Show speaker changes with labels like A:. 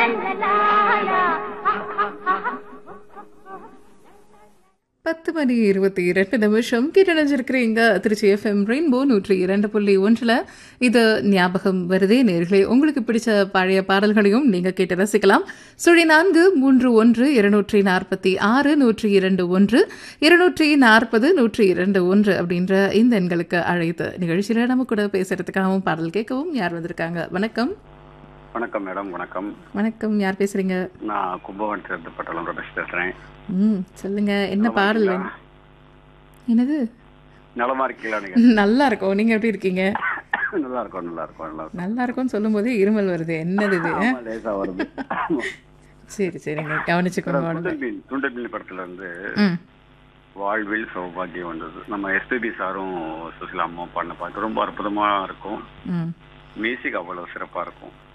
A: பத்து மணி இருபத்தி இரண்டு நிமிஷம் கிட்டணிஞ்சிருக்கிறீங்க திருச்சி எஃப்எம் ரெயின்போ நூற்றி இரண்டு புள்ளி ஒன்றில் இது ஞாபகம் வருதே நேர்களே உங்களுக்கு பிடிச்ச பழைய பாடல்களையும் நீங்க கேட்டு ரசிக்கலாம் சுழி நான்கு மூன்று ஒன்று இருநூற்றி நாற்பத்தி ஆறு நூற்றி இரண்டு ஒன்று இருநூற்றி நாற்பது நூற்றி இரண்டு ஒன்று அப்படின்ற இந்த எண்களுக்கு அழைத்து நிகழ்ச்சியில் நம்ம கூட பேசுறதுக்காகவும் பாடல் கேட்கவும் யார் வந்திருக்காங்க வணக்கம்
B: வணக்கம் மேடம் வணக்கம்
A: வணக்கம் யார் பேசுறீங்க
B: நான் கும்பகோணத்திலிருந்து பட்டலம் ரமேஷ் பேசுறேன்
A: ம் சொல்லுங்க என்ன
B: நலமா
A: பாடல்
B: இருக்கீங்களா?
A: வேணும் என்னது
B: நலமா இருக்கீங்களா நீங்க
A: நல்லா இருக்கும் நீங்க எப்படி இருக்கீங்க
B: நல்லா இருக்கும் நல்லா இருக்கும் நல்லா இருக்கும்
A: நல்லா இருக்கும்னு சொல்லும் போதே இருமல் வருது என்னது இது
B: ஆமா, லேசா வருது
A: சரி சரிங்க கவனிச்சுக்கோங்க உடம்பு
B: துண்டபின் துண்டபின் படத்துல இருந்து
A: ம்
B: வாழ்வில் சௌபாகியம் வந்தது நம்ம எஸ்பிபி சாரும் சுசிலா அம்மாவும் பாடின பாட்டு ரொம்ப அற்புதமா இருக்கும்
A: ம்
B: மியூசிக் அவ்வளவு சிறப்பா இருக்கும்